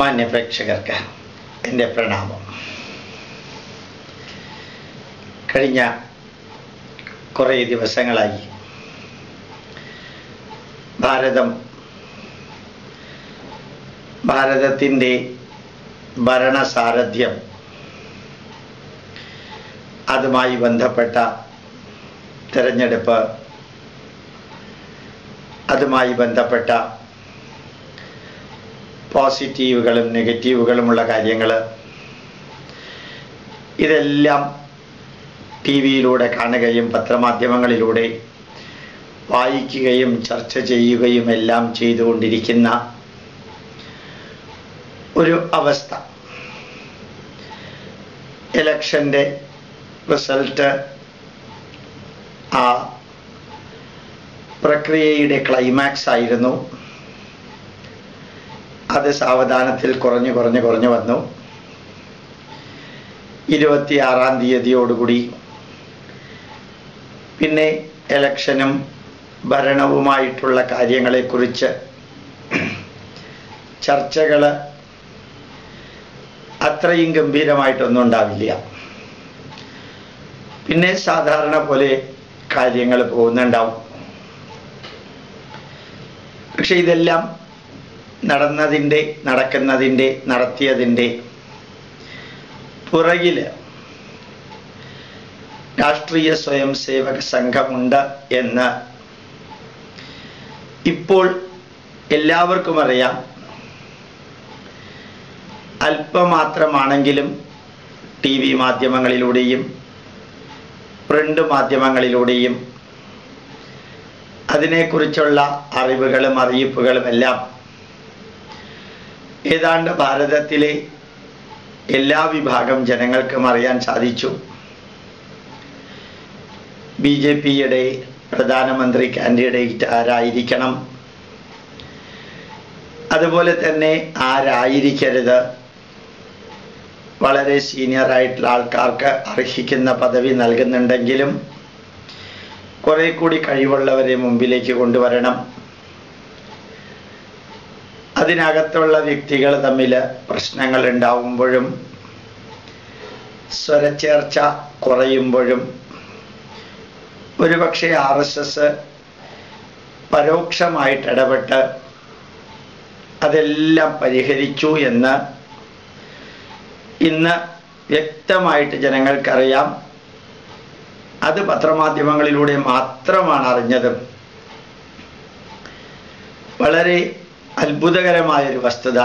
മാന്യ പ്രേക്ഷകർക്ക് എൻ്റെ പ്രണാമം കഴിഞ്ഞ കുറേ ദിവസങ്ങളായി ഭാരതം ഭാരതത്തിൻ്റെ ഭരണസാരഥ്യം അതുമായി ബന്ധപ്പെട്ട തിരഞ്ഞെടുപ്പ് അതുമായി ബന്ധപ്പെട്ട പോസിറ്റീവുകളും നെഗറ്റീവുകളുമുള്ള കാര്യങ്ങൾ ഇതെല്ലാം ടി വിയിലൂടെ കാണുകയും പത്രമാധ്യമങ്ങളിലൂടെ വായിക്കുകയും ചർച്ച ചെയ്യുകയും എല്ലാം ചെയ്തുകൊണ്ടിരിക്കുന്ന ഒരു അവസ്ഥ ഇലക്ഷൻ്റെ റിസൾട്ട് ആ പ്രക്രിയയുടെ ക്ലൈമാക്സ് ആയിരുന്നു അത് സാവധാനത്തിൽ കുറഞ്ഞു കുറഞ്ഞു കുറഞ്ഞു വന്നു ഇരുപത്തിയാറാം തീയതിയോടുകൂടി പിന്നെ ഇലക്ഷനും ഭരണവുമായിട്ടുള്ള കാര്യങ്ങളെക്കുറിച്ച് ചർച്ചകൾ അത്രയും ഗംഭീരമായിട്ടൊന്നും ഉണ്ടാവില്ല പിന്നെ സാധാരണ പോലെ കാര്യങ്ങൾ പോകുന്നുണ്ടാവും പക്ഷെ ഇതെല്ലാം നടന്നതിൻ്റെ നടക്കുന്നതിൻ്റെ നടത്തിയതിൻ്റെ പുറകിൽ രാഷ്ട്രീയ സ്വയം സേവക സംഘമുണ്ട് എന്ന് ഇപ്പോൾ എല്ലാവർക്കും അറിയാം അല്പമാത്രമാണെങ്കിലും ടി വി മാധ്യമങ്ങളിലൂടെയും പ്രിന്റ് മാധ്യമങ്ങളിലൂടെയും അതിനെക്കുറിച്ചുള്ള അറിവുകളും അറിയിപ്പുകളും എല്ലാം ഏതാണ്ട് ഭാരതത്തിലെ എല്ലാ വിഭാഗം ജനങ്ങൾക്കും അറിയാൻ സാധിച്ചു ബി ജെ പിയുടെ പ്രധാനമന്ത്രി കാൻഡിഡേറ്റ് ആരായിരിക്കണം അതുപോലെ തന്നെ ആരായിരിക്കരുത് വളരെ സീനിയർ ആയിട്ടുള്ള ആൾക്കാർക്ക് അർഹിക്കുന്ന പദവി നൽകുന്നുണ്ടെങ്കിലും കുറെ കൂടി കഴിവുള്ളവരെ മുമ്പിലേക്ക് കൊണ്ടുവരണം അതിനകത്തുള്ള വ്യക്തികൾ തമ്മിൽ പ്രശ്നങ്ങൾ ഉണ്ടാവുമ്പോഴും സ്വരച്ചേർച്ച കുറയുമ്പോഴും ഒരുപക്ഷെ ആർ എസ് എസ് പരോക്ഷമായിട്ട് ഇടപെട്ട് അതെല്ലാം പരിഹരിച്ചു എന്ന് ഇന്ന് വ്യക്തമായിട്ട് ജനങ്ങൾക്കറിയാം അത് പത്രമാധ്യമങ്ങളിലൂടെ മാത്രമാണ് അറിഞ്ഞത് വളരെ അത്ഭുതകരമായൊരു വസ്തുത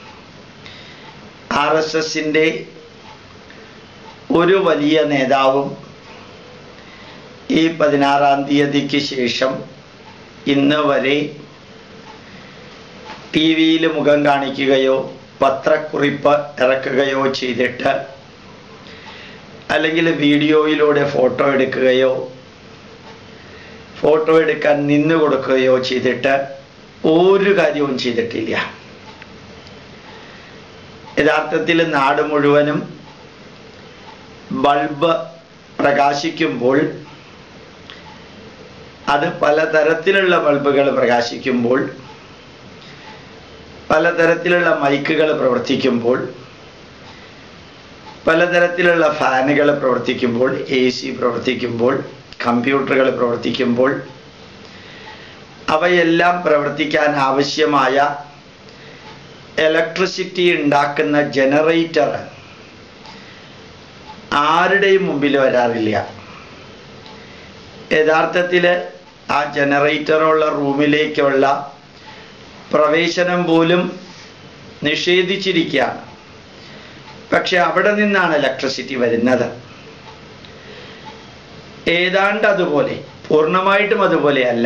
ആർ എസ് എസിൻ്റെ ഒരു വലിയ നേതാവും ഈ പതിനാറാം തീയതിക്ക് ശേഷം ഇന്ന് വരെ ടി വിയിൽ മുഖം കാണിക്കുകയോ പത്രക്കുറിപ്പ് ഇറക്കുകയോ ചെയ്തിട്ട് അല്ലെങ്കിൽ വീഡിയോയിലൂടെ ഫോട്ടോ എടുക്കുകയോ ഫോട്ടോ എടുക്കാൻ നിന്നു കൊടുക്കുകയോ ചെയ്തിട്ട് ഒരു കാര്യവും ചെയ്തിട്ടില്ല യഥാർത്ഥത്തിൽ നാട് മുഴുവനും ബൾബ് പ്രകാശിക്കുമ്പോൾ അത് പലതരത്തിലുള്ള ബൾബുകൾ പ്രകാശിക്കുമ്പോൾ പലതരത്തിലുള്ള മൈക്കുകൾ പ്രവർത്തിക്കുമ്പോൾ പലതരത്തിലുള്ള ഫാനുകൾ പ്രവർത്തിക്കുമ്പോൾ എ സി പ്രവർത്തിക്കുമ്പോൾ കമ്പ്യൂട്ടറുകൾ പ്രവർത്തിക്കുമ്പോൾ അവയെല്ലാം പ്രവർത്തിക്കാൻ ആവശ്യമായ ഇലക്ട്രിസിറ്റി ഉണ്ടാക്കുന്ന ജനറേറ്റർ ആരുടെയും മുമ്പിൽ വരാറില്ല യഥാർത്ഥത്തിൽ ആ ജനറേറ്ററുള്ള റൂമിലേക്കുള്ള പ്രവേശനം പോലും നിഷേധിച്ചിരിക്കുകയാണ് പക്ഷെ അവിടെ നിന്നാണ് ഇലക്ട്രിസിറ്റി വരുന്നത് ഏതാണ്ട് അതുപോലെ പൂർണ്ണമായിട്ടും അതുപോലെയല്ല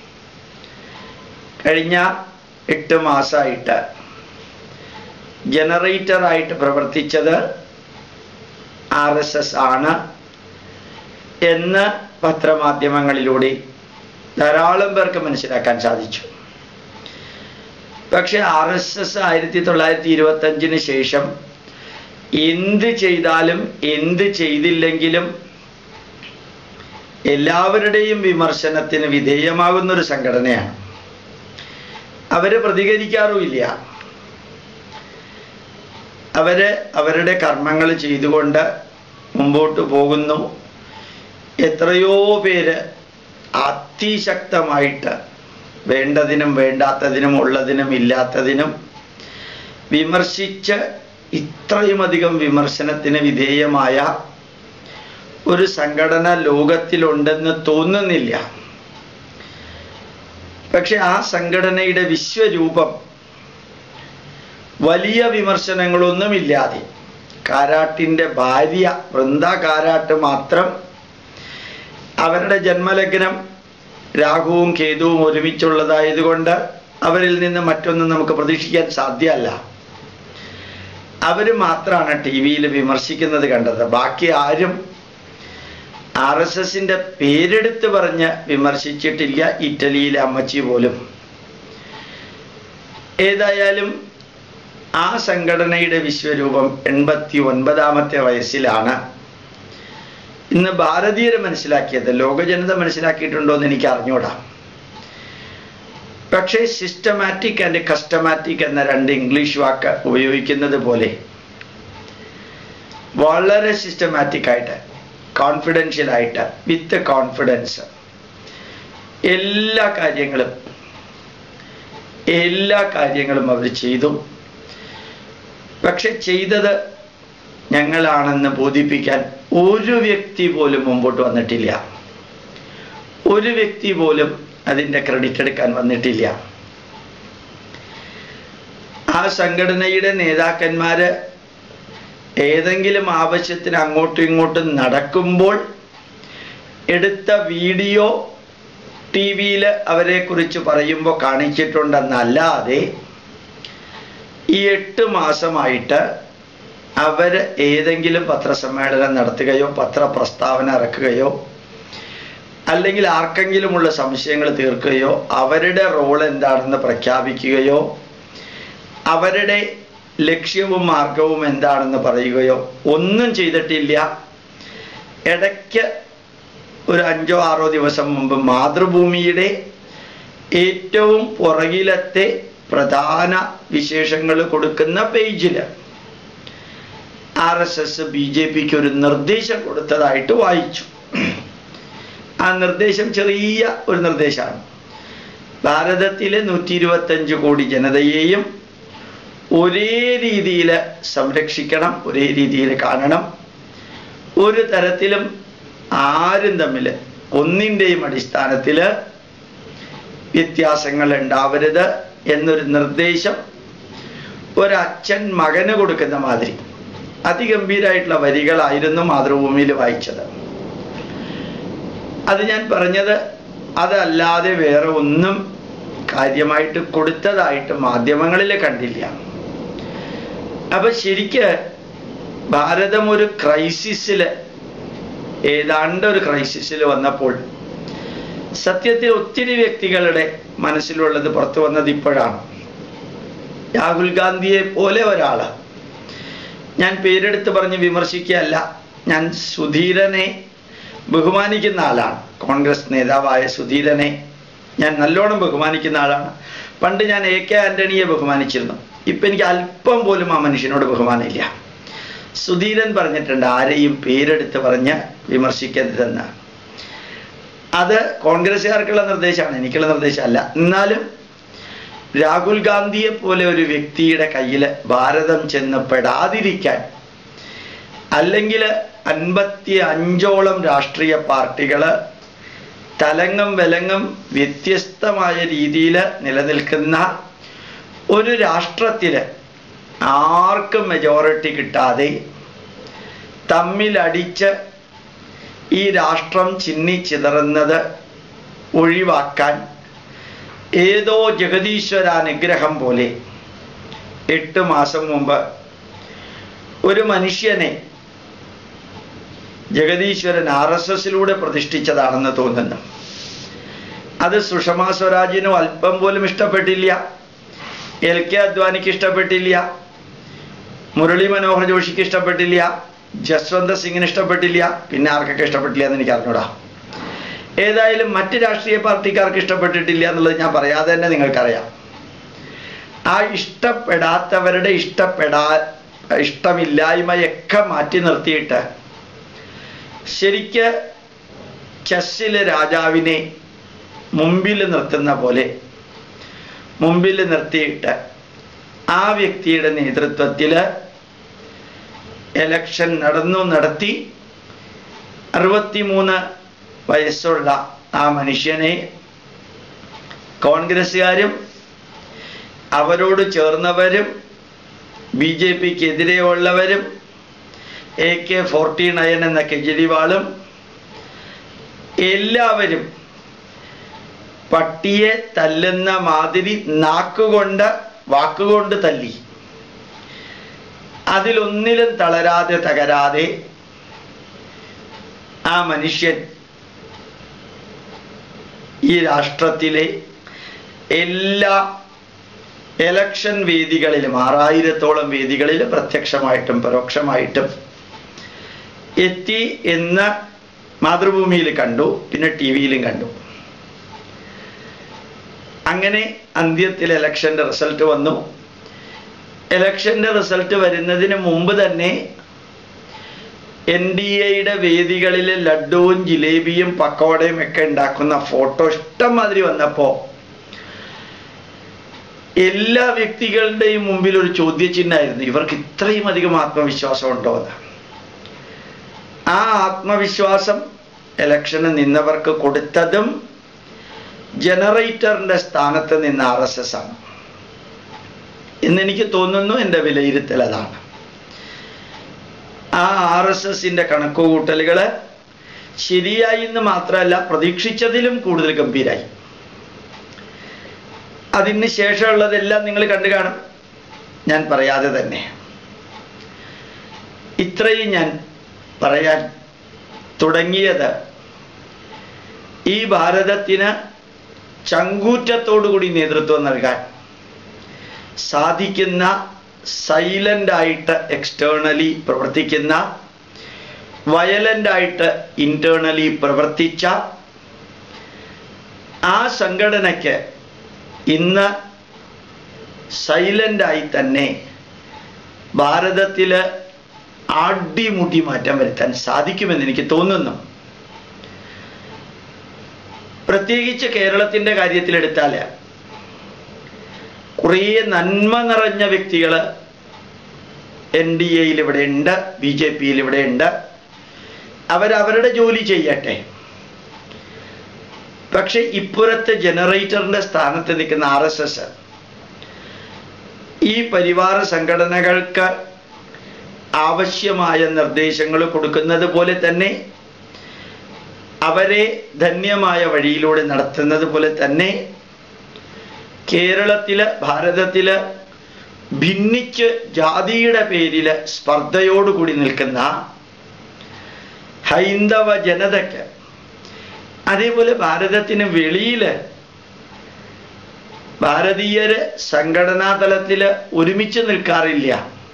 കഴിഞ്ഞ എട്ട് മാസമായിട്ട് ജനറേറ്ററായിട്ട് പ്രവർത്തിച്ചത് ആർ എസ് എസ് ആണ് എന്ന് പത്രമാധ്യമങ്ങളിലൂടെ ധാരാളം പേർക്ക് മനസ്സിലാക്കാൻ സാധിച്ചു പക്ഷെ ആർ എസ് എസ് ആയിരത്തി തൊള്ളായിരത്തി ഇരുപത്തി അഞ്ചിന് ശേഷം എന്ത് ചെയ്താലും എന്ത് ചെയ്തില്ലെങ്കിലും എല്ലാവരുടെയും വിമർശനത്തിന് വിധേയമാകുന്ന ഒരു സംഘടനയാണ് അവര് പ്രതികരിക്കാറുമില്ല അവര് അവരുടെ കർമ്മങ്ങൾ ചെയ്തുകൊണ്ട് മുമ്പോട്ട് പോകുന്നു എത്രയോ പേര് അതിശക്തമായിട്ട് വേണ്ടതിനും വേണ്ടാത്തതിനും ഉള്ളതിനും ഇല്ലാത്തതിനും വിമർശിച്ച് ഇത്രയുമധികം വിമർശനത്തിന് വിധേയമായ ഒരു സംഘടന ലോകത്തിലുണ്ടെന്ന് തോന്നുന്നില്ല പക്ഷെ ആ സംഘടനയുടെ വിശ്വരൂപം വലിയ വിമർശനങ്ങളൊന്നുമില്ലാതെ കാരാട്ടിൻ്റെ ഭാര്യ വൃന്ദ കാരാട്ട് മാത്രം അവരുടെ ജന്മലഗ്നം രാഹുവും കേതുവും ഒരുമിച്ചുള്ളതായതുകൊണ്ട് അവരിൽ നിന്ന് മറ്റൊന്നും നമുക്ക് പ്രതീക്ഷിക്കാൻ സാധ്യമല്ല അവർ മാത്രമാണ് ടി വിയിൽ വിമർശിക്കുന്നത് കണ്ടത് ബാക്കി ആരും ആർ എസ് എസിന്റെ പേരെടുത്ത് പറഞ്ഞ് വിമർശിച്ചിട്ടില്ല ഇറ്റലിയിലെ അമ്മച്ചി പോലും ഏതായാലും ആ സംഘടനയുടെ വിശ്വരൂപം എൺപത്തി ഒൻപതാമത്തെ വയസ്സിലാണ് ഇന്ന് ഭാരതീയർ മനസ്സിലാക്കിയത് ലോകജനത മനസ്സിലാക്കിയിട്ടുണ്ടോ എന്ന് എനിക്ക് അറിഞ്ഞൂടാ പക്ഷേ സിസ്റ്റമാറ്റിക് ആൻഡ് കസ്റ്റമാറ്റിക് എന്ന രണ്ട് ഇംഗ്ലീഷ് വാക്ക് ഉപയോഗിക്കുന്നത് പോലെ വളരെ സിസ്റ്റമാറ്റിക് ആയിട്ട് കോൺഫിഡൻഷ്യൽ ആയിട്ട് വിത്ത് കോൺഫിഡൻസ് എല്ലാ കാര്യങ്ങളും എല്ലാ കാര്യങ്ങളും അവർ ചെയ്തു പക്ഷെ ചെയ്തത് ഞങ്ങളാണെന്ന് ബോധിപ്പിക്കാൻ ഒരു വ്യക്തി പോലും മുമ്പോട്ട് വന്നിട്ടില്ല ഒരു വ്യക്തി പോലും അതിൻ്റെ ക്രെഡിറ്റ് എടുക്കാൻ വന്നിട്ടില്ല ആ സംഘടനയുടെ നേതാക്കന്മാര് ഏതെങ്കിലും ആവശ്യത്തിന് അങ്ങോട്ടും ഇങ്ങോട്ടും നടക്കുമ്പോൾ എടുത്ത വീഡിയോ ടി വിയിൽ അവരെക്കുറിച്ച് പറയുമ്പോൾ കാണിച്ചിട്ടുണ്ടെന്നല്ലാതെ ഈ എട്ട് മാസമായിട്ട് അവർ ഏതെങ്കിലും പത്രസമ്മേളനം നടത്തുകയോ പത്രപ്രസ്താവന ഇറക്കുകയോ അല്ലെങ്കിൽ ആർക്കെങ്കിലുമുള്ള സംശയങ്ങൾ തീർക്കുകയോ അവരുടെ റോൾ എന്താണെന്ന് പ്രഖ്യാപിക്കുകയോ അവരുടെ ലക്ഷ്യവും മാർഗവും എന്താണെന്ന് പറയുകയോ ഒന്നും ചെയ്തിട്ടില്ല ഇടയ്ക്ക് ഒരു അഞ്ചോ ആറോ ദിവസം മുമ്പ് മാതൃഭൂമിയുടെ ഏറ്റവും പുറകിലത്തെ പ്രധാന വിശേഷങ്ങൾ കൊടുക്കുന്ന പേജിൽ R S S B J പിക്ക് ഒരു നിർദ്ദേശം കൊടുത്തതായിട്ട് വായിച്ചു ആ നിർദ്ദേശം ചെറിയ ഒരു നിർദ്ദേശമാണ് ഭാരതത്തിലെ നൂറ്റി ഇരുപത്തഞ്ച് കോടി ജനതയെയും ഒരേ രീതിയിൽ സംരക്ഷിക്കണം ഒരേ രീതിയിൽ കാണണം ഒരു തരത്തിലും ആരും തമ്മിൽ ഒന്നിൻ്റെയും അടിസ്ഥാനത്തിൽ വ്യത്യാസങ്ങൾ ഉണ്ടാവരുത് എന്നൊരു നിർദ്ദേശം ഒരച്ഛൻ മകന് കൊടുക്കുന്ന മാതിരി അതിഗംഭീരമായിട്ടുള്ള വരികളായിരുന്നു മാതൃഭൂമിയിൽ വായിച്ചത് അത് ഞാൻ പറഞ്ഞത് അതല്ലാതെ വേറെ ഒന്നും കാര്യമായിട്ട് കൊടുത്തതായിട്ട് മാധ്യമങ്ങളിൽ കണ്ടില്ല അപ്പൊ ശരിക്ക് ഭാരതം ഒരു ക്രൈസിസിൽ ഏതാണ്ട് ഒരു ക്രൈസിസിൽ വന്നപ്പോൾ സത്യത്തിൽ ഒത്തിരി വ്യക്തികളുടെ മനസ്സിലുള്ളത് പുറത്തു വന്നത് ഇപ്പോഴാണ് രാഹുൽ ഗാന്ധിയെ പോലെ ഒരാള് ഞാൻ പേരെടുത്ത് പറഞ്ഞ് വിമർശിക്കുകയല്ല ഞാൻ സുധീരനെ ബഹുമാനിക്കുന്ന ആളാണ് കോൺഗ്രസ് നേതാവായ സുധീരനെ ഞാൻ നല്ലോണം ബഹുമാനിക്കുന്ന ആളാണ് പണ്ട് ഞാൻ എ കെ ആന്റണിയെ ബഹുമാനിച്ചിരുന്നു ഇപ്പം എനിക്ക് അല്പം പോലും ആ മനുഷ്യനോട് ബഹുമാനമില്ല സുധീരൻ പറഞ്ഞിട്ടുണ്ട് ആരെയും പേരെടുത്ത് പറഞ്ഞ് വിമർശിക്കരുതെന്ന് അത് കോൺഗ്രസ്സുകാർക്കുള്ള നിർദ്ദേശമാണ് എനിക്കുള്ള നിർദ്ദേശമല്ല എന്നാലും രാഹുൽ ഗാന്ധിയെ പോലെ ഒരു വ്യക്തിയുടെ കയ്യിൽ ഭാരതം ചെന്ന് പെടാതിരിക്കാൻ അല്ലെങ്കിൽ അൻപത്തി അഞ്ചോളം രാഷ്ട്രീയ പാർട്ടികൾ തലങ്ങും വിലങ്ങും വ്യത്യസ്തമായ രീതിയിൽ നിലനിൽക്കുന്ന ഒരു രാഷ്ട്രത്തിൽ ആർക്കും മെജോറിറ്റി കിട്ടാതെ തമ്മിലടിച്ച് ഈ രാഷ്ട്രം ചിന്നിച്ചിതറുന്നത് ഒഴിവാക്കാൻ ഏതോ ജഗതീശ്വര അനുഗ്രഹം പോലെ എട്ട് മാസം മുമ്പ് ഒരു മനുഷ്യനെ ജഗതീശ്വരൻ ആർ എസ് എസിലൂടെ പ്രതിഷ്ഠിച്ചതാണെന്ന് തോന്നുന്നു അത് സുഷമാ സ്വരാജിനും അല്പം പോലും ഇഷ്ടപ്പെട്ടില്ല എൽ കെ അദ്വാനിക്ക് ഇഷ്ടപ്പെട്ടില്ല മുരളി മനോഹർ ജോഷിക്ക് ഇഷ്ടപ്പെട്ടില്ല ജസ്വന്ത് സിംഗിന് ഇഷ്ടപ്പെട്ടില്ല പിന്നെ ആർക്കൊക്കെ ഇഷ്ടപ്പെട്ടില്ല എന്ന് എനിക്ക് അറിഞ്ഞൂടാ ഏതായാലും മറ്റ് രാഷ്ട്രീയ പാർട്ടിക്കാർക്ക് ഇഷ്ടപ്പെട്ടിട്ടില്ല എന്നുള്ളത് ഞാൻ പറയാതെ തന്നെ നിങ്ങൾക്കറിയാം ആ ഇഷ്ടപ്പെടാത്തവരുടെ ഇഷ്ടപ്പെടാ ഇഷ്ടമില്ലായ്മയൊക്കെ മാറ്റി നിർത്തിയിട്ട് ശരിക്ക് ചെസ്സിലെ രാജാവിനെ മുമ്പിൽ നിർത്തുന്ന പോലെ മുമ്പിൽ നിർത്തിയിട്ട് ആ വ്യക്തിയുടെ നേതൃത്വത്തിൽ എലക്ഷൻ നടന്നു നടത്തി അറുപത്തിമൂന്ന് വയസ്സുള്ള ആ മനുഷ്യനെ കോൺഗ്രസ്സുകാരും അവരോട് ചേർന്നവരും ബി ജെ പിക്ക് എതിരെയുള്ളവരും എ കെ ഫോർട്ടി നയൻ എന്ന കെജ്രിവാളും എല്ലാവരും പട്ടിയെ തല്ലുന്ന മാതിരി നാക്കുകൊണ്ട് വാക്കുകൊണ്ട് തല്ലി അതിലൊന്നിലും തളരാതെ തകരാതെ ആ മനുഷ്യൻ ഈ രാഷ്ട്രത്തിലെ എല്ലാ എലക്ഷൻ വേദികളിലും ആറായിരത്തോളം വേദികളിൽ പ്രത്യക്ഷമായിട്ടും പരോക്ഷമായിട്ടും എത്തി എന്ന് മാതൃഭൂമിയിൽ കണ്ടു പിന്നെ ടി വിയിലും കണ്ടു അങ്ങനെ അന്ത്യത്തിൽ ഇലക്ഷൻ്റെ റിസൾട്ട് വന്നു ഇലക്ഷൻ്റെ റിസൾട്ട് വരുന്നതിന് മുമ്പ് തന്നെ എൻ ഡി എയുടെ വേദികളിൽ ലഡുവും ജിലേബിയും പക്കോടയും ഒക്കെ ഉണ്ടാക്കുന്ന ഫോട്ടോ ഇഷ്ടം മാതിരി വന്നപ്പോൾ എല്ലാ വ്യക്തികളുടെയും മുമ്പിൽ ഒരു ചോദ്യചിഹ്നമായിരുന്നു ഇവർക്ക് ഇത്രയും അധികം ആത്മവിശ്വാസം ഉണ്ടോ എന്ന് ആ ആത്മവിശ്വാസം ഇലക്ഷന് നിന്നവർക്ക് കൊടുത്തതും ജനറേറ്ററിന്റെ സ്ഥാനത്ത് നിന്ന് ആർ എസ് എസ് ആണ് എന്നെനിക്ക് തോന്നുന്നു എൻ്റെ വിലയിരുത്തൽ അതാണ് ആ ആർ എസ് എസിന്റെ കണക്കുകൂട്ടലുകൾ ശരിയായി എന്ന് മാത്രമല്ല പ്രതീക്ഷിച്ചതിലും കൂടുതൽ ഗംഭീരായി അതിന് ശേഷമുള്ളതെല്ലാം നിങ്ങൾ കണ്ടു കാണും ഞാൻ പറയാതെ തന്നെ ഇത്രയും ഞാൻ പറയാൻ തുടങ്ങിയത് ഈ ഭാരതത്തിന് ചങ്കൂറ്റത്തോടുകൂടി നേതൃത്വം നൽകാൻ സാധിക്കുന്ന സൈലന്റ് ആയിട്ട് എക്സ്റ്റേണലി പ്രവർത്തിക്കുന്ന വയലന്റ് ആയിട്ട് ഇന്റേണലി പ്രവർത്തിച്ച ആ സംഘടനയ്ക്ക് ഇന്ന് സൈലൻ്റായി തന്നെ ഭാരതത്തിൽ അടിമുടി മാറ്റം വരുത്താൻ സാധിക്കുമെന്ന് എനിക്ക് തോന്നുന്നു പ്രത്യേകിച്ച് കേരളത്തിൻ്റെ കാര്യത്തിലെടുത്താൽ കുറേ നന്മ നിറഞ്ഞ വ്യക്തികൾ എൻ ഡി എയിൽ ഇവിടെ ഉണ്ട് ബി ജെ പിയിൽ ഇവിടെ ഉണ്ട് അവരവരുടെ ജോലി ചെയ്യട്ടെ പക്ഷെ ഇപ്പുറത്തെ ജനറേറ്ററിന്റെ സ്ഥാനത്ത് നിൽക്കുന്ന ആർ എസ് എസ് ഈ പരിവാര സംഘടനകൾക്ക് ആവശ്യമായ നിർദ്ദേശങ്ങൾ കൊടുക്കുന്നത് പോലെ തന്നെ അവരെ ധന്യമായ വഴിയിലൂടെ നടത്തുന്നത് പോലെ തന്നെ കേരളത്തില് ഭാരതത്തില് ഭിന്നിച്ച് ജാതിയുടെ പേരിൽ സ്പർദ്ധയോടുകൂടി നിൽക്കുന്ന ഹൈന്ദവ ജനതയ്ക്ക് അതേപോലെ ഭാരതത്തിന് വെളിയില് ഭാരതീയര് സംഘടനാ തലത്തില് ഒരുമിച്ച് നിൽക്കാറില്ല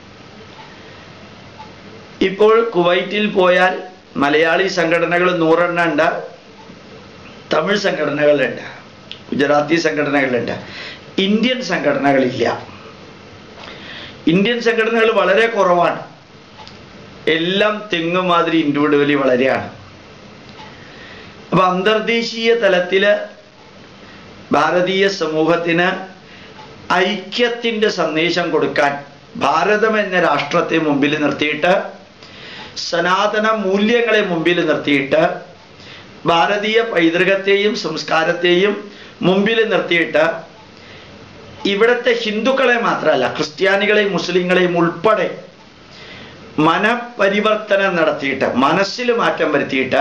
ഇപ്പോൾ കുവൈറ്റിൽ പോയാൽ മലയാളി സംഘടനകൾ നൂറെണ്ണം ഉണ്ട് തമിഴ് സംഘടനകളുണ്ട് ഗുജറാത്തി സംഘടനകളുണ്ട് ഇന്ത്യൻ സംഘടനകളില്ല ഇന്ത്യൻ സംഘടനകൾ വളരെ കുറവാണ് എല്ലാം തെങ്ങ് മാതിരി ഇൻഡിവിജ്വലി വളരെയാണ് അപ്പൊ അന്തർദേശീയ തലത്തില് ഭാരതീയ സമൂഹത്തിന് ഐക്യത്തിന്റെ സന്ദേശം കൊടുക്കാൻ ഭാരതം എന്ന രാഷ്ട്രത്തെ മുമ്പിൽ നിർത്തിയിട്ട് സനാതന മൂല്യങ്ങളെ മുമ്പിൽ നിർത്തിയിട്ട് ഭാരതീയ പൈതൃകത്തെയും സംസ്കാരത്തെയും മുമ്പിൽ നിർത്തിയിട്ട് ഇവിടുത്തെ ഹിന്ദുക്കളെ മാത്രമല്ല ക്രിസ്ത്യാനികളെയും മുസ്ലിങ്ങളെയും ഉൾപ്പെടെ മനപരിവർത്തനം നടത്തിയിട്ട് മനസ്സിൽ മാറ്റം വരുത്തിയിട്ട്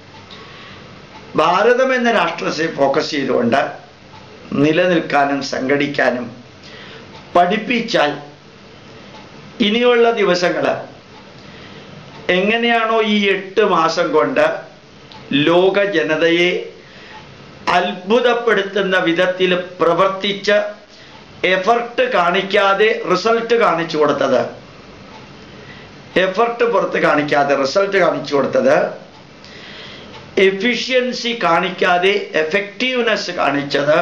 ഭാരതം എന്ന രാഷ്ട്രത്തെ ഫോക്കസ് ചെയ്തുകൊണ്ട് നിലനിൽക്കാനും സംഘടിക്കാനും പഠിപ്പിച്ചാൽ ഇനിയുള്ള ദിവസങ്ങൾ എങ്ങനെയാണോ ഈ എട്ട് മാസം കൊണ്ട് ലോക ജനതയെ അത്ഭുതപ്പെടുത്തുന്ന വിധത്തിൽ പ്രവർത്തിച്ച് എഫർട്ട് കാണിക്കാതെ റിസൾട്ട് കാണിച്ചു കൊടുത്തത് എഫർട്ട് പുറത്ത് കാണിക്കാതെ റിസൾട്ട് കാണിച്ചു കൊടുത്തത് എഫിഷ്യൻസി കാണിക്കാതെ എഫക്റ്റീവ്നെസ് കാണിച്ചത്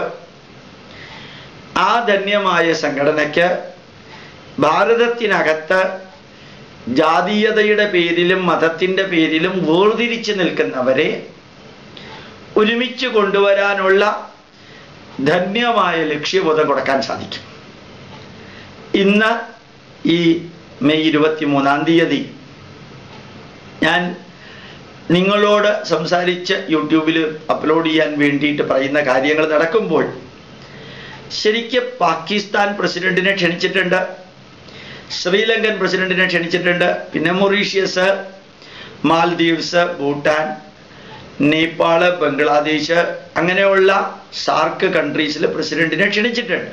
ആ ധന്യമായ സംഘടനയ്ക്ക് ഭാരതത്തിനകത്ത് ജാതീയതയുടെ പേരിലും മതത്തിൻ്റെ പേരിലും വേർതിരിച്ച് നിൽക്കുന്നവരെ ഒരുമിച്ച് കൊണ്ടുവരാനുള്ള ധന്യമായ ലക്ഷ്യബോധം കൊടുക്കാൻ സാധിക്കും ഇന്ന് ഈ മെയ് ഇരുപത്തി മൂന്നാം തീയതി ഞാൻ നിങ്ങളോട് സംസാരിച്ച് യൂട്യൂബിൽ അപ്ലോഡ് ചെയ്യാൻ വേണ്ടിയിട്ട് പറയുന്ന കാര്യങ്ങൾ നടക്കുമ്പോൾ ശരിക്ക് പാകിസ്ഥാൻ പ്രസിഡന്റിനെ ക്ഷണിച്ചിട്ടുണ്ട് ശ്രീലങ്കൻ പ്രസിഡന്റിനെ ക്ഷണിച്ചിട്ടുണ്ട് പിന്നെ മൊറീഷ്യസ് മാൽദീവ്സ് ഭൂട്ടാൻ നേപ്പാള് ബംഗ്ലാദേശ് അങ്ങനെയുള്ള സാർക്ക് കൺട്രീസിൽ പ്രസിഡന്റിനെ ക്ഷണിച്ചിട്ടുണ്ട്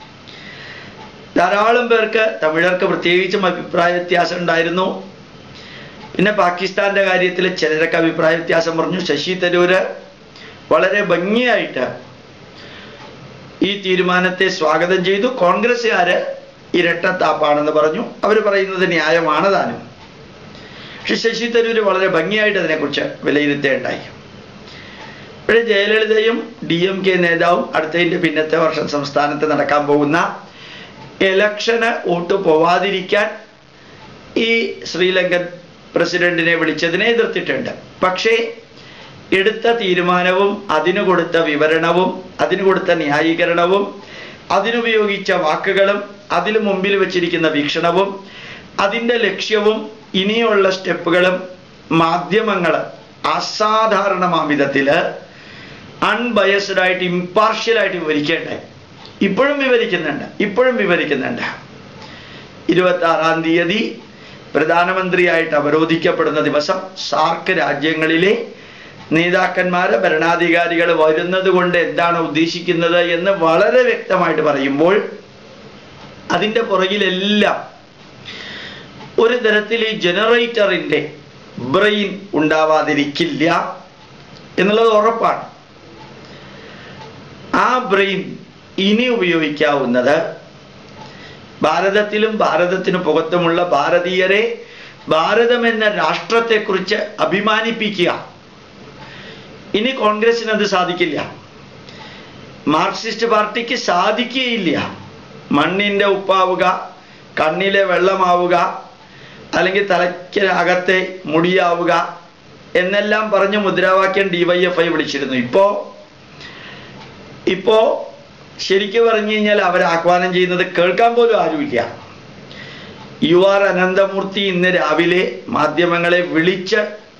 ധാരാളം പേർക്ക് തമിഴർക്ക് പ്രത്യേകിച്ചും അഭിപ്രായ വ്യത്യാസം ഉണ്ടായിരുന്നു പിന്നെ പാകിസ്ഥാന്റെ കാര്യത്തിൽ ചിലരൊക്കെ അഭിപ്രായ വ്യത്യാസം പറഞ്ഞു ശശി തരൂര് വളരെ ഭംഗിയായിട്ട് ഈ തീരുമാനത്തെ സ്വാഗതം ചെയ്തു കോൺഗ്രസ്സുകാര് ഇരട്ടത്താപ്പാണെന്ന് പറഞ്ഞു അവർ പറയുന്നത് ന്യായമാണ് താനും പക്ഷെ ശശി തരൂര് വളരെ ഭംഗിയായിട്ട് അതിനെക്കുറിച്ച് വിലയിരുത്തേണ്ടായി ഇവിടെ ജയലളിതയും ഡി എം കെ നേതാവും അടുത്തതിൻ്റെ പിന്നത്തെ വർഷം സംസ്ഥാനത്ത് നടക്കാൻ പോകുന്ന എലക്ഷന് വോട്ട് പോവാതിരിക്കാൻ ഈ ശ്രീലങ്കൻ പ്രസിഡന്റിനെ വിളിച്ചതിനെ എതിർത്തിട്ടുണ്ട് പക്ഷേ എടുത്ത തീരുമാനവും അതിനു കൊടുത്ത വിവരണവും അതിനു കൊടുത്ത ന്യായീകരണവും അതിനുപയോഗിച്ച വാക്കുകളും അതിനു മുമ്പിൽ വച്ചിരിക്കുന്ന വീക്ഷണവും അതിൻ്റെ ലക്ഷ്യവും ഇനിയുള്ള സ്റ്റെപ്പുകളും മാധ്യമങ്ങൾ അസാധാരണമാം വിധത്തിൽ അൺബയസ്ഡ് ആയിട്ട് ഇമ്പാർഷ്യൽ ആയിട്ട് വിവരിക്കേണ്ടേ ഇപ്പോഴും വിവരിക്കുന്നുണ്ട് ഇപ്പോഴും വിവരിക്കുന്നുണ്ട് ഇരുപത്തി ആറാം തീയതി പ്രധാനമന്ത്രിയായിട്ട് അവരോധിക്കപ്പെടുന്ന ദിവസം സാർക്ക് രാജ്യങ്ങളിലെ നേതാക്കന്മാര് ഭരണാധികാരികൾ വരുന്നത് കൊണ്ട് എന്താണ് ഉദ്ദേശിക്കുന്നത് എന്ന് വളരെ വ്യക്തമായിട്ട് പറയുമ്പോൾ അതിൻ്റെ പുറകിലെല്ലാം ഒരു തരത്തിൽ ഈ ജനറേറ്ററിൻ്റെ ബ്രെയിൻ ഉണ്ടാവാതിരിക്കില്ല എന്നുള്ളത് ഉറപ്പാണ് ആ ബ്രെയിൻ ഇനി ഉപയോഗിക്കാവുന്നത് ഭാരതത്തിലും ഭാരതത്തിന് പുറത്തുമുള്ള ഭാരതീയരെ ഭാരതം എന്ന രാഷ്ട്രത്തെക്കുറിച്ച് അഭിമാനിപ്പിക്കുക ഇനി കോൺഗ്രസിന് അത് സാധിക്കില്ല മാർക്സിസ്റ്റ് പാർട്ടിക്ക് സാധിക്കുകയില്ല മണ്ണിൻ്റെ ഉപ്പാവുക കണ്ണിലെ വെള്ളമാവുക അല്ലെങ്കിൽ തലയ്ക്ക് അകത്തെ മുടിയാവുക എന്നെല്ലാം പറഞ്ഞ് മുദ്രാവാക്യം ഡിവൈഎഫ്ഐ വിളിച്ചിരുന്നു ഇപ്പോ ഇപ്പോ ശരിക്കും പറഞ്ഞു കഴിഞ്ഞാൽ അവർ ആഹ്വാനം ചെയ്യുന്നത് കേൾക്കാൻ പോലും ആരുമില്ല യു ആർ അനന്തമൂർത്തി ഇന്ന് രാവിലെ മാധ്യമങ്ങളെ വിളിച്ച്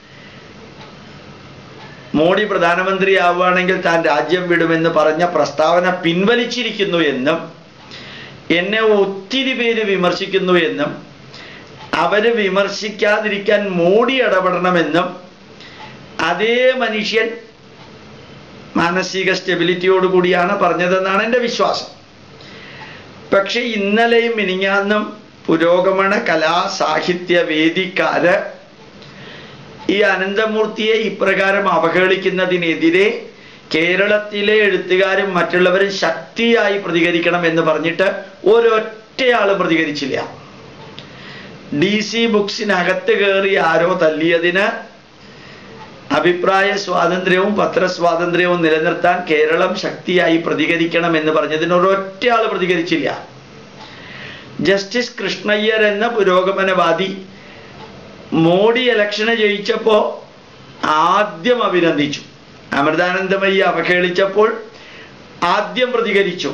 മോഡി പ്രധാനമന്ത്രിയാവുകയാണെങ്കിൽ താൻ രാജ്യം വിടുമെന്ന് പറഞ്ഞ പ്രസ്താവന പിൻവലിച്ചിരിക്കുന്നു എന്നും എന്നെ ഒത്തിരി പേര് വിമർശിക്കുന്നു എന്നും അവര് വിമർശിക്കാതിരിക്കാൻ മോഡി ഇടപെടണമെന്നും അതേ മനുഷ്യൻ മാനസിക സ്റ്റെബിലിറ്റിയോട് കൂടിയാണ് പറഞ്ഞതെന്നാണ് എൻ്റെ വിശ്വാസം പക്ഷെ ഇന്നലെയും മിനിങ്ങാന്നും പുരോഗമന കലാ സാഹിത്യ വേദിക്കാര് ഈ അനന്തമൂർത്തിയെ ഇപ്രകാരം അവഹേളിക്കുന്നതിനെതിരെ കേരളത്തിലെ എഴുത്തുകാരും മറ്റുള്ളവരും ശക്തിയായി പ്രതികരിക്കണം എന്ന് പറഞ്ഞിട്ട് ഒരൊറ്റയാളും പ്രതികരിച്ചില്ല ഡി സി ബുക്സിനകത്ത് കയറി ആരോ തല്ലിയതിന് അഭിപ്രായ സ്വാതന്ത്ര്യവും പത്രസ്വാതന്ത്ര്യവും നിലനിർത്താൻ കേരളം ശക്തിയായി പ്രതികരിക്കണം എന്ന് പറഞ്ഞതിന് ഒരൊറ്റയാൾ പ്രതികരിച്ചില്ല ജസ്റ്റിസ് കൃഷ്ണയ്യർ എന്ന പുരോഗമനവാദി മോഡി ഇലക്ഷന് ജയിച്ചപ്പോൾ ആദ്യം അഭിനന്ദിച്ചു അമൃതാനന്ദമയി അവഹേളിച്ചപ്പോൾ ആദ്യം പ്രതികരിച്ചു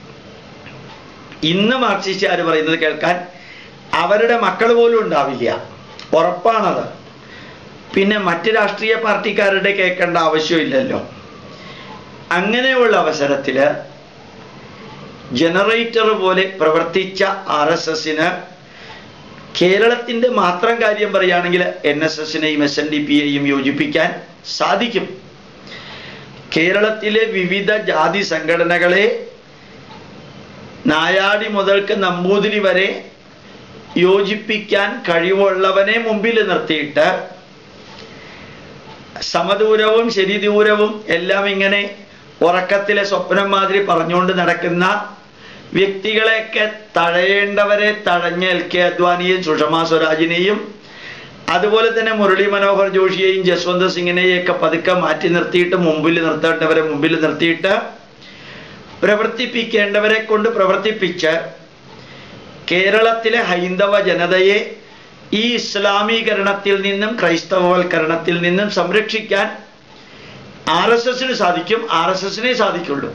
ഇന്ന് മാർക്സിസ്റ്റുകാർ പറയുന്നത് കേൾക്കാൻ അവരുടെ മക്കൾ പോലും ഉണ്ടാവില്ല ഉറപ്പാണത് പിന്നെ മറ്റ് രാഷ്ട്രീയ പാർട്ടിക്കാരുടെ കേൾക്കേണ്ട ആവശ്യമില്ലല്ലോ അങ്ങനെയുള്ള അവസരത്തിൽ ജനറേറ്റർ പോലെ പ്രവർത്തിച്ച ആർ എസ് എസിന് കേരളത്തിൻ്റെ മാത്രം കാര്യം പറയുകയാണെങ്കിൽ എൻ എസ് എസിനെയും എസ് എൻ ഡി പിയെയും യോജിപ്പിക്കാൻ സാധിക്കും കേരളത്തിലെ വിവിധ ജാതി സംഘടനകളെ നായാടി മുതൽക്ക് നമ്പൂതിരി വരെ യോജിപ്പിക്കാൻ കഴിവുള്ളവനെ മുമ്പിൽ നിർത്തിയിട്ട് സമദൂരവും ശരിദൂരവും എല്ലാം ഇങ്ങനെ ഉറക്കത്തിലെ സ്വപ്നം മാതിരി പറഞ്ഞുകൊണ്ട് നടക്കുന്ന വ്യക്തികളെയൊക്കെ തഴയേണ്ടവരെ തഴഞ്ഞ എൽ കെ അദ്വാനിയെയും സുഷമ സ്വരാജിനെയും അതുപോലെ തന്നെ മുരളി മനോഹർ ജോഷിയെയും ജസ്വന്ത് സിംഗിനെയും ഒക്കെ പതുക്കെ മാറ്റി നിർത്തിയിട്ട് മുമ്പിൽ നിർത്തേണ്ടവരെ മുമ്പിൽ നിർത്തിയിട്ട് പ്രവർത്തിപ്പിക്കേണ്ടവരെ കൊണ്ട് പ്രവർത്തിപ്പിച്ച് കേരളത്തിലെ ഹൈന്ദവ ജനതയെ ഈ ഇസ്ലാമീകരണത്തിൽ നിന്നും ക്രൈസ്തവവൽക്കരണത്തിൽ നിന്നും സംരക്ഷിക്കാൻ ആർ എസ് എസിന് സാധിക്കും ആർ എസ് എസിനെ സാധിക്കുള്ളൂ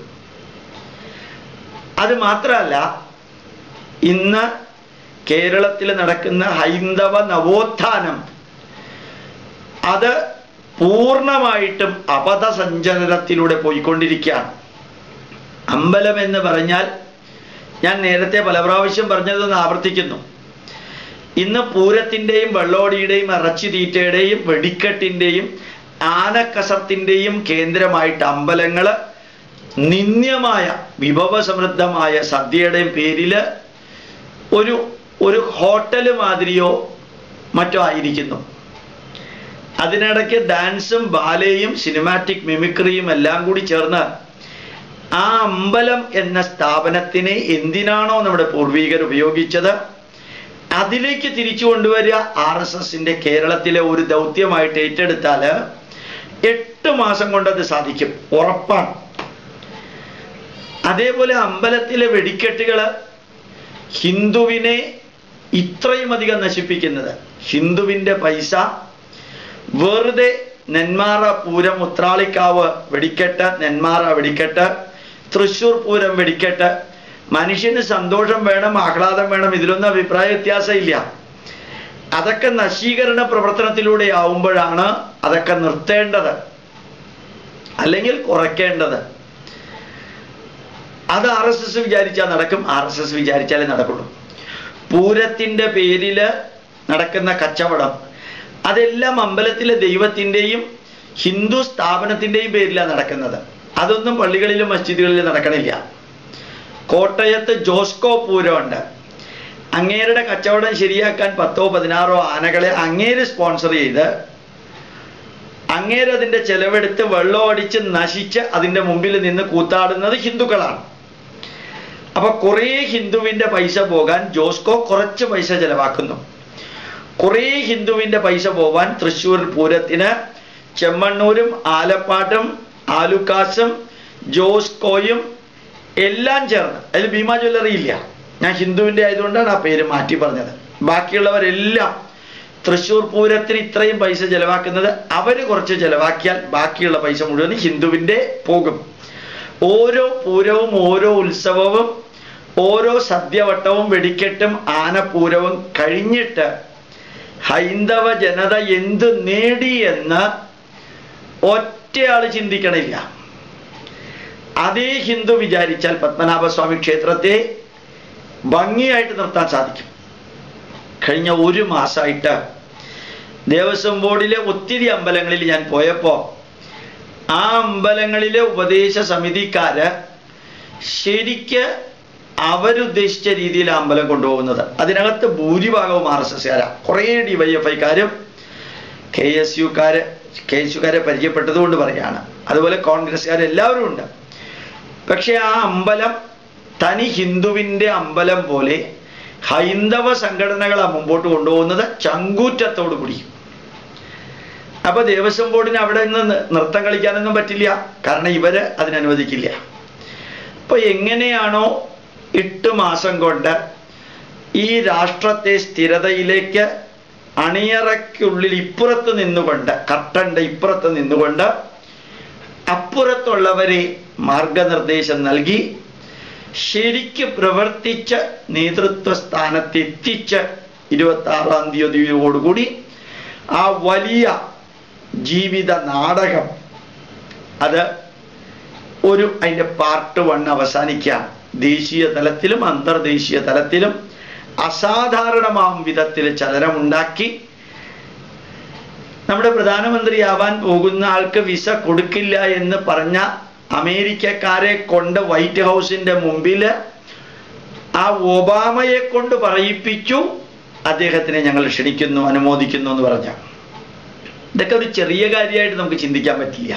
അത് മാത്രമല്ല ഇന്ന് കേരളത്തിൽ നടക്കുന്ന ഹൈന്ദവ നവോത്ഥാനം അത് പൂർണ്ണമായിട്ടും അപഥസഞ്ചലനത്തിലൂടെ പോയിക്കൊണ്ടിരിക്കുകയാണ് അമ്പലം എന്ന് പറഞ്ഞാൽ ഞാൻ നേരത്തെ പല പ്രാവശ്യം പറഞ്ഞതൊന്ന് ആവർത്തിക്കുന്നു ഇന്ന് പൂരത്തിൻ്റെയും വെള്ളോടിയുടെയും ഇറച്ചി തീറ്റയുടെയും വെടിക്കെട്ടിൻ്റെയും ആനക്കസത്തിൻ്റെയും കേന്ദ്രമായിട്ട് അമ്പലങ്ങൾ നിന്ദ്യമായ വിഭവസമൃദ്ധമായ സദ്യയുടെയും പേരിൽ ഒരു ഒരു ഹോട്ടൽ മാതിരിയോ മറ്റോ ആയിരിക്കുന്നു അതിനിടയ്ക്ക് ഡാൻസും ബാലയും സിനിമാറ്റിക് മിമിക്രിയും എല്ലാം കൂടി ചേർന്ന് ആ അമ്പലം എന്ന സ്ഥാപനത്തിനെ എന്തിനാണോ നമ്മുടെ പൂർവികർ ഉപയോഗിച്ചത് അതിലേക്ക് തിരിച്ചു കൊണ്ടുവരിക ആർ എസ് എസിന്റെ കേരളത്തിലെ ഒരു ദൗത്യമായിട്ട് ഏറ്റെടുത്താൽ എട്ട് മാസം കൊണ്ട് അത് സാധിക്കും ഉറപ്പാണ് അതേപോലെ അമ്പലത്തിലെ വെടിക്കെട്ടുകൾ ഹിന്ദുവിനെ ഇത്രയും അധികം നശിപ്പിക്കുന്നത് ഹിന്ദുവിൻ്റെ പൈസ വെറുതെ നെന്മാറ പൂരം ഉത്രാളിക്കാവ് വെടിക്കെട്ട് നെന്മാറ വെടിക്കെട്ട് തൃശ്ശൂർ പൂരം വെടിക്കെട്ട് മനുഷ്യന് സന്തോഷം വേണം ആഹ്ലാദം വേണം ഇതിലൊന്നും അഭിപ്രായ വ്യത്യാസം ഇല്ല അതൊക്കെ നശീകരണ പ്രവർത്തനത്തിലൂടെ ആവുമ്പോഴാണ് അതൊക്കെ നിർത്തേണ്ടത് അല്ലെങ്കിൽ കുറയ്ക്കേണ്ടത് അത് ആർ എസ് എസ് വിചാരിച്ചാൽ നടക്കും ആർ എസ് എസ് വിചാരിച്ചാലേ നടക്കുള്ളൂ പൂരത്തിൻ്റെ പേരിൽ നടക്കുന്ന കച്ചവടം അതെല്ലാം അമ്പലത്തിലെ ദൈവത്തിൻ്റെയും ഹിന്ദു സ്ഥാപനത്തിൻ്റെയും പേരിലാണ് നടക്കുന്നത് അതൊന്നും പള്ളികളിലും മസ്ജിദുകളിലും നടക്കണില്ല കോട്ടയത്ത് ജോസ്കോ പൂരമുണ്ട് അങ്ങേരുടെ കച്ചവടം ശരിയാക്കാൻ പത്തോ പതിനാറോ ആനകളെ അങ്ങേര് സ്പോൺസർ ചെയ്ത് അങ്ങേര് അതിൻ്റെ ചെലവെടുത്ത് വെള്ളം അടിച്ച് നശിച്ച് അതിൻ്റെ മുമ്പിൽ നിന്ന് കൂത്താടുന്നത് ഹിന്ദുക്കളാണ് അപ്പൊ കുറേ ഹിന്ദുവിൻ്റെ പൈസ പോകാൻ ജോസ്കോ കുറച്ച് പൈസ ചെലവാക്കുന്നു കുറേ ഹിന്ദുവിൻ്റെ പൈസ പോവാൻ തൃശ്ശൂർ പൂരത്തിന് ചെമ്മണ്ണൂരും ആലപ്പാട്ടും ആലുക്കാസും ജോസ്കോയും എല്ലാം ചേർന്ന് അതിൽ ഭീമ ജ്വല്ലറി ഇല്ല ഞാൻ ഹിന്ദുവിൻ്റെ ആയതുകൊണ്ടാണ് ആ പേര് മാറ്റി പറഞ്ഞത് ബാക്കിയുള്ളവരെല്ലാം തൃശ്ശൂർ പൂരത്തിന് ഇത്രയും പൈസ ചെലവാക്കുന്നത് അവർ കുറച്ച് ചെലവാക്കിയാൽ ബാക്കിയുള്ള പൈസ മുഴുവൻ ഹിന്ദുവിൻ്റെ പോകും ഓരോ പൂരവും ഓരോ ഉത്സവവും ഓരോ സദ്യവട്ടവും വെടിക്കെട്ടും ആനപ്പൂരവും കഴിഞ്ഞിട്ട് ഹൈന്ദവ ജനത എന്ത് നേടി എന്ന് ഒറ്റയാൾ ചിന്തിക്കണില്ല അതേ ഹിന്ദു വിചാരിച്ചാൽ പത്മനാഭസ്വാമി ക്ഷേത്രത്തെ ഭംഗിയായിട്ട് നിർത്താൻ സാധിക്കും കഴിഞ്ഞ ഒരു മാസമായിട്ട് ദേവസ്വം ബോർഡിലെ ഒത്തിരി അമ്പലങ്ങളിൽ ഞാൻ പോയപ്പോൾ ആ അമ്പലങ്ങളിലെ ഉപദേശ സമിതിക്കാര് ശരിക്ക് അവരുദ്ദേശിച്ച രീതിയിൽ ആ അമ്പലം കൊണ്ടുപോകുന്നത് അതിനകത്ത് ഭൂരിഭാഗവും ആർ എസ് എസ്കാരാണ് കുറേ ഡി വൈ എഫ് ഐക്കാരും കെ എസ് യുക്കാര് കെ എസ് യുക്കാരെ പരിചയപ്പെട്ടതുകൊണ്ട് പറയാണ് അതുപോലെ കോൺഗ്രസ്സുകാർ എല്ലാവരും ഉണ്ട് പക്ഷെ ആ അമ്പലം തനി ഹിന്ദുവിൻ്റെ അമ്പലം പോലെ ഹൈന്ദവ സംഘടനകളാണ് മുമ്പോട്ട് കൊണ്ടുപോകുന്നത് ചങ്കൂറ്റത്തോടു കൂടി അപ്പൊ ദേവസ്വം ബോർഡിന് അവിടെ നിന്ന് നൃത്തം കളിക്കാനൊന്നും പറ്റില്ല കാരണം ഇവര് അതിനനുവദിക്കില്ല അപ്പൊ എങ്ങനെയാണോ എട്ട് മാസം കൊണ്ട് ഈ രാഷ്ട്രത്തെ സ്ഥിരതയിലേക്ക് അണിയറയ്ക്കുള്ളിൽ ഇപ്പുറത്ത് നിന്നുകൊണ്ട് കർട്ടന്റെ ഇപ്പുറത്ത് നിന്നുകൊണ്ട് അപ്പുറത്തുള്ളവരെ മാർഗനിർദ്ദേശം നൽകി ശരിക്ക് പ്രവർത്തിച്ച് നേതൃത്വ സ്ഥാനത്തെത്തിച്ച് ഇരുപത്തി ആറാം തീയതിയോടുകൂടി ആ വലിയ ജീവിത നാടകം അത് ഒരു അതിൻ്റെ പാർട്ട് വൺ അവസാനിക്കുകയാണ് ദേശീയ തലത്തിലും അന്തർദേശീയ തലത്തിലും അസാധാരണമാം വിധത്തിൽ ചലനമുണ്ടാക്കി നമ്മുടെ പ്രധാനമന്ത്രിയാവാൻ പോകുന്ന ആൾക്ക് വിസ കൊടുക്കില്ല എന്ന് പറഞ്ഞ അമേരിക്കക്കാരെ കൊണ്ട് വൈറ്റ് ഹൗസിന്റെ മുമ്പിൽ ആ ഒബാമയെ കൊണ്ട് പറയിപ്പിച്ചു അദ്ദേഹത്തിനെ ഞങ്ങൾ ക്ഷണിക്കുന്നു അനുമോദിക്കുന്നു എന്ന് പറഞ്ഞ ഇതൊക്കെ ഒരു ചെറിയ കാര്യമായിട്ട് നമുക്ക് ചിന്തിക്കാൻ പറ്റില്ല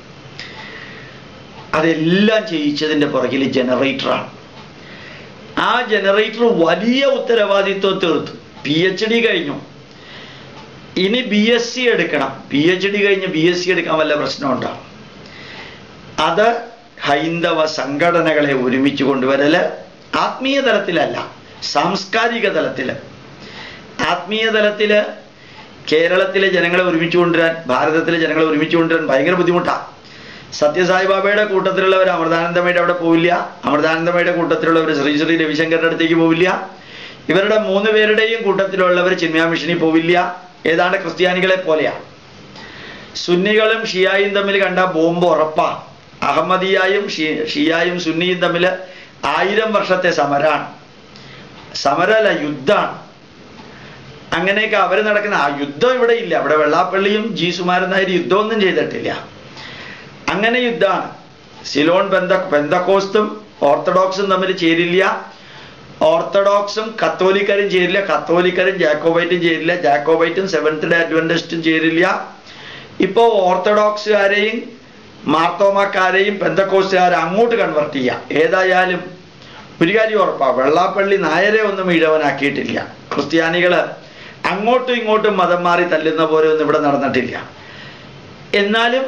അതെല്ലാം ചെയ്യിച്ചതിൻ്റെ പുറകിൽ ജനറേറ്ററാണ് ആ ജനറേറ്റർ വലിയ ഉത്തരവാദിത്വം തീർത്തു പി എച്ച് ഡി കഴിഞ്ഞു ഇനി ബി എസ് സി എടുക്കണം പി എച്ച് ഡി കഴിഞ്ഞ് ബി എസ് സി എടുക്കാൻ വല്ല പ്രശ്നമുണ്ടോ അത് ഹൈന്ദവ സംഘടനകളെ ഒരുമിച്ച് കൊണ്ടുവരല് ആത്മീയ തലത്തിലല്ല സാംസ്കാരിക തലത്തിൽ ആത്മീയ തലത്തില് കേരളത്തിലെ ജനങ്ങളെ ഒരുമിച്ച് കൊണ്ടുവരാൻ ഭാരതത്തിലെ ജനങ്ങളെ ഒരുമിച്ച് കൊണ്ടുവരാൻ ഭയങ്കര ബുദ്ധിമുട്ടാണ് സത്യസായിബാബയുടെ കൂട്ടത്തിലുള്ളവർ അമൃതാനന്ദമയുടെ അവിടെ പോവില്ല അമൃതാനന്ദമയുടെ കൂട്ടത്തിലുള്ളവർ ശ്രീ ശ്രീ രവിശങ്കറിന്റെ അടുത്തേക്ക് പോവില്ല ഇവരുടെ മൂന്ന് പേരുടെയും കൂട്ടത്തിലുള്ളവർ ചിന്മയ മിഷനിൽ പോവില്ല ഏതാണ്ട് ക്രിസ്ത്യാനികളെ പോലെയാണ് സുന്നികളും ഷിയായും തമ്മിൽ കണ്ട ബോംബ് ഉറപ്പാണ് അഹമ്മദിയായും ഷി- ഷിയായും സുന്നിയും തമ്മിൽ ആയിരം വർഷത്തെ സമരാണ് സമരമല്ല യുദ്ധാണ് അങ്ങനെയൊക്കെ അവർ നടക്കുന്ന ആ യുദ്ധം ഇവിടെ ഇല്ല അവിടെ വെള്ളാപ്പള്ളിയും ജി സുമാരൻ നായർ യുദ്ധമൊന്നും ചെയ്തിട്ടില്ല അങ്ങനെ യുദ്ധമാണ് സിലോൺ പെന്ത പെന്തക്കോസ്തും ഓർത്തഡോക്സും തമ്മിൽ ചേരില്ല ഓർത്തഡോക്സും കത്തോലിക്കരും ചേരില്ല കത്തോലിക്കരും ജാക്കോബൈറ്റും ചേരില്ല ജാക്കോബൈറ്റും സെവൻത്ത് ഡേ അഡ്വന്റിസ്റ്റും ചേരില്ല ഇപ്പോൾ ഓർത്തഡോക്സുകാരെയും മാർത്തോമാക്കാരെയും പെന്തക്കോസ്റ്റുകാരെ അങ്ങോട്ട് കൺവെർട്ട് ചെയ്യുക ഏതായാലും ഒരു കാര്യം ഉറപ്പാ വെള്ളാപ്പള്ളി നായരെ ഒന്നും ഇഴവനാക്കിയിട്ടില്ല ക്രിസ്ത്യാനികള് അങ്ങോട്ടും ഇങ്ങോട്ടും മതം മാറി തല്ലുന്ന പോലെ ഒന്നും ഇവിടെ നടന്നിട്ടില്ല എന്നാലും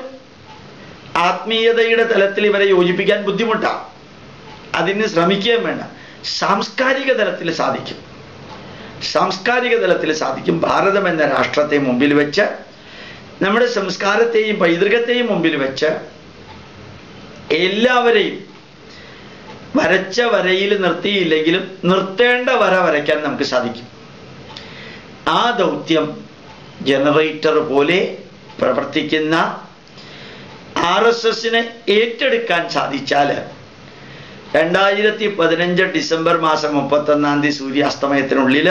ആത്മീയതയുടെ തലത്തിൽ ഇവരെ യോജിപ്പിക്കാൻ ബുദ്ധിമുട്ടാണ് അതിന് ശ്രമിക്കുകയും വേണ്ട സാംസ്കാരിക തലത്തിൽ സാധിക്കും സാംസ്കാരിക തലത്തിൽ സാധിക്കും ഭാരതം എന്ന രാഷ്ട്രത്തെ മുമ്പിൽ വെച്ച് നമ്മുടെ സംസ്കാരത്തെയും പൈതൃകത്തെയും മുമ്പിൽ വെച്ച് എല്ലാവരെയും വരച്ച വരയിൽ നിർത്തിയില്ലെങ്കിലും നിർത്തേണ്ട വര വരയ്ക്കാൻ നമുക്ക് സാധിക്കും ആ ദൗത്യം ജനറേറ്റർ പോലെ പ്രവർത്തിക്കുന്ന ആർ എസ് എസിനെ ഏറ്റെടുക്കാൻ സാധിച്ചാൽ രണ്ടായിരത്തി പതിനഞ്ച് ഡിസംബർ മാസം മുപ്പത്തൊന്നാം തീയതി സൂര്യാസ്തമയത്തിനുള്ളിൽ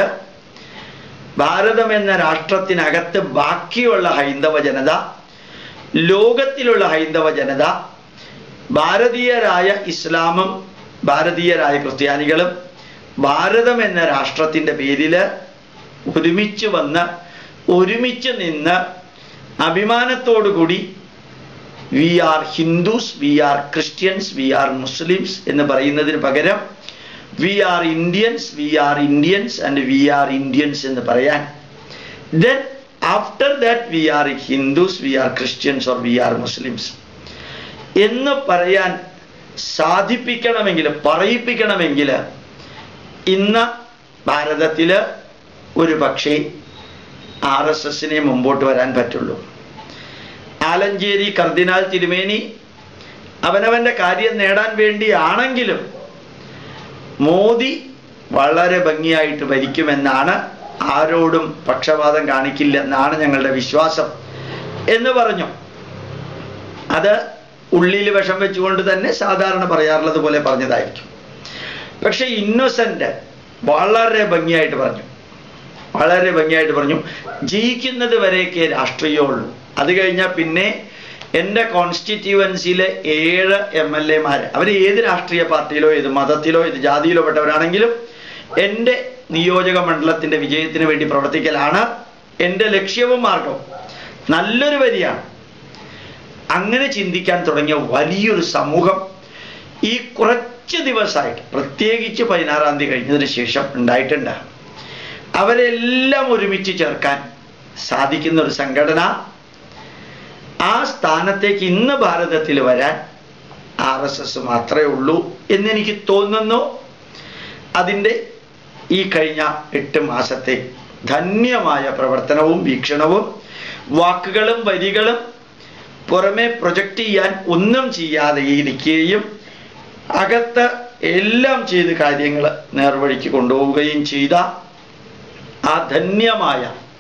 ഭാരതം എന്ന രാഷ്ട്രത്തിനകത്ത് ബാക്കിയുള്ള ഹൈന്ദവ ജനത ലോകത്തിലുള്ള ഹൈന്ദവ ജനത ഭാരതീയരായ ഇസ്ലാമും ഭാരതീയരായ ക്രിസ്ത്യാനികളും ഭാരതം എന്ന രാഷ്ട്രത്തിൻ്റെ പേരിൽ ഒരുമിച്ച് വന്ന് ഒരുമിച്ച് നിന്ന് അഭിമാനത്തോടുകൂടി we are Hindus we are Christians we are Muslims എന്ന് പറയുന്നതിന് പകരം we are Indians we are Indians and we are Indians എന്ന് പറയാൻ then after that we are Hindus we are Christians or we are Muslims എന്ന് പറയാൻ സാധിപ്പിക്കണമെങ്കിൽ പറയിപ്പിക്കണമെങ്കിൽ ഇന്ന് ഭാരതത്തിൽ ഒരു പക്ഷേ ആർ എസ് എസിനെ മുമ്പോട്ട് വരാൻ പറ്റുള്ളൂ ആലഞ്ചേരി കർദിനാൾ തിരുമേനി അവനവന്റെ കാര്യം നേടാൻ വേണ്ടിയാണെങ്കിലും മോദി വളരെ ഭംഗിയായിട്ട് ഭരിക്കുമെന്നാണ് ആരോടും പക്ഷപാതം കാണിക്കില്ലെന്നാണ് ഞങ്ങളുടെ വിശ്വാസം എന്ന് പറഞ്ഞു അത് ഉള്ളിൽ വിഷം വെച്ചുകൊണ്ട് തന്നെ സാധാരണ പറയാറുള്ളത് പോലെ പറഞ്ഞതായിരിക്കും പക്ഷെ ഇന്നസെന്റ് വളരെ ഭംഗിയായിട്ട് പറഞ്ഞു വളരെ ഭംഗിയായിട്ട് പറഞ്ഞു ജയിക്കുന്നത് വരെയൊക്കെ രാഷ്ട്രീയമുള്ളൂ അത് കഴിഞ്ഞാൽ പിന്നെ എൻ്റെ കോൺസ്റ്റിറ്റ്യുവൻസിയിലെ ഏഴ് എം എൽ എമാർ അവർ ഏത് രാഷ്ട്രീയ പാർട്ടിയിലോ ഏത് മതത്തിലോ ഏത് ജാതിയിലോ പെട്ടവരാണെങ്കിലും എൻ്റെ നിയോജക മണ്ഡലത്തിൻ്റെ വിജയത്തിന് വേണ്ടി പ്രവർത്തിക്കലാണ് എൻ്റെ ലക്ഷ്യവും മാർഗവും നല്ലൊരു വരിയാണ് അങ്ങനെ ചിന്തിക്കാൻ തുടങ്ങിയ വലിയൊരു സമൂഹം ഈ കുറച്ച് ദിവസമായിട്ട് പ്രത്യേകിച്ച് പതിനാറാം തീയതി കഴിഞ്ഞതിന് ശേഷം ഉണ്ടായിട്ടുണ്ട് അവരെല്ലാം ഒരുമിച്ച് ചേർക്കാൻ സാധിക്കുന്ന ഒരു സംഘടന ആ സ്ഥാനത്തേക്ക് ഇന്ന് ഭാരതത്തിൽ വരാൻ ആർ എസ് എസ് മാത്രമേ ഉള്ളൂ എന്നെനിക്ക് തോന്നുന്നു അതിൻ്റെ ഈ കഴിഞ്ഞ എട്ട് മാസത്തെ ധന്യമായ പ്രവർത്തനവും വീക്ഷണവും വാക്കുകളും വരികളും പുറമെ പ്രൊജക്റ്റ് ചെയ്യാൻ ഒന്നും ചെയ്യാതെ ഇരിക്കുകയും അകത്ത് എല്ലാം ചെയ്ത് കാര്യങ്ങൾ നേർവഴിക്ക് കൊണ്ടുപോവുകയും ചെയ്ത ആ ധന്യമായ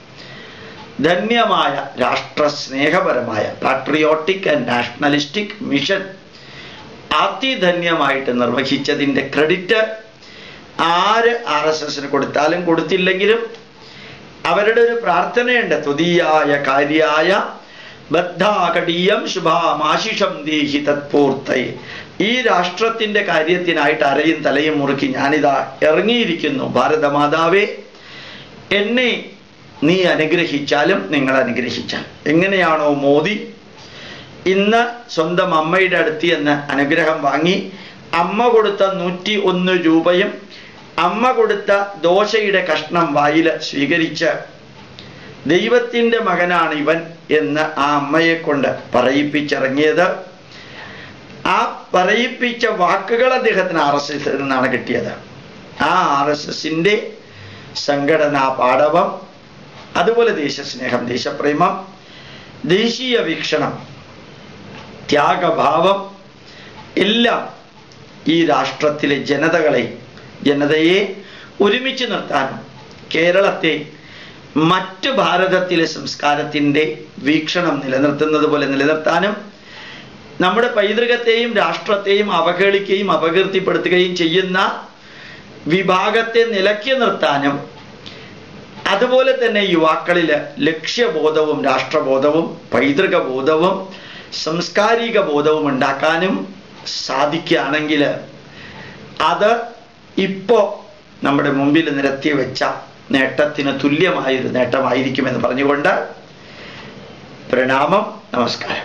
ധന്യമായ രാഷ്ട്രസ്നേഹപരമായ പാട്രിയോട്ടിക് ആൻഡ് നാഷണലിസ്റ്റിക് മിഷൻ അതിധന്യമായിട്ട് നിർവഹിച്ചതിൻ്റെ ക്രെഡിറ്റ് ആര് ആർ എസ് എസിന് കൊടുത്താലും കൊടുത്തില്ലെങ്കിലും അവരുടെ ഒരു പ്രാർത്ഥനയുണ്ട് തുതീയായ കാര്യായ ബദ്ധാകടീയം ശുഭാമാശിഷം ദേഹി തത്പൂർത്തയെ ഈ രാഷ്ട്രത്തിന്റെ കാര്യത്തിനായിട്ട് അരയും തലയും മുറുക്കി ഞാനിതാ ഇറങ്ങിയിരിക്കുന്നു ഭാരതമാതാവേ എന്നെ നീ അനുഗ്രഹിച്ചാലും നിങ്ങൾ അനുഗ്രഹിച്ചാൽ എങ്ങനെയാണോ മോദി ഇന്ന് സ്വന്തം അമ്മയുടെ അടുത്ത് എന്ന് അനുഗ്രഹം വാങ്ങി അമ്മ കൊടുത്ത നൂറ്റി ഒന്ന് രൂപയും അമ്മ കൊടുത്ത ദോശയുടെ കഷ്ണം വായിൽ സ്വീകരിച്ച് ദൈവത്തിൻ്റെ മകനാണ് ഇവൻ എന്ന് ആ അമ്മയെ കൊണ്ട് പറയിപ്പിച്ചിറങ്ങിയത് ആ പറയിപ്പിച്ച വാക്കുകൾ അദ്ദേഹത്തിന് ആർ എസ് എസിൽ നിന്നാണ് കിട്ടിയത് ആ ആർ എസ് എസിൻ്റെ സംഘടനാ പാടവം അതുപോലെ ദേശസ്നേഹം ദേശപ്രേമം ദേശീയ വീക്ഷണം ത്യാഗഭാവം എല്ലാം ഈ രാഷ്ട്രത്തിലെ ജനതകളെ ജനതയെ ഒരുമിച്ച് നിർത്താനും കേരളത്തെ മറ്റു ഭാരതത്തിലെ സംസ്കാരത്തിൻ്റെ വീക്ഷണം നിലനിർത്തുന്നത് പോലെ നിലനിർത്താനും നമ്മുടെ പൈതൃകത്തെയും രാഷ്ട്രത്തെയും അവഹേളിക്കുകയും അപകീർത്തിപ്പെടുത്തുകയും ചെയ്യുന്ന വിഭാഗത്തെ നിലയ്ക്ക് നിർത്താനും അതുപോലെ തന്നെ യുവാക്കളിൽ ലക്ഷ്യബോധവും രാഷ്ട്രബോധവും പൈതൃക ബോധവും സാംസ്കാരിക ബോധവും ഉണ്ടാക്കാനും സാധിക്കുകയാണെങ്കിൽ അത് ഇപ്പോൾ നമ്മുടെ മുമ്പിൽ നിരത്തി വെച്ച നേട്ടത്തിന് തുല്യമായൊരു നേട്ടമായിരിക്കുമെന്ന് പറഞ്ഞുകൊണ്ട് പ്രണാമം നമസ്കാരം